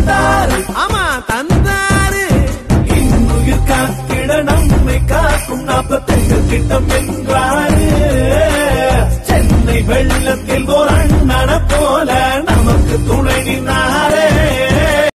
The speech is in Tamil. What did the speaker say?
தந்தாரு ஆமா தந்தாரு இன்னுயிர் காத்திட நம்மை காக்கும் நாற்பத்தெட்டு திட்டம் என்றாரு சென்னை வெள்ளத்தில் ஒரு அண்ணன போல நமக்கு துணை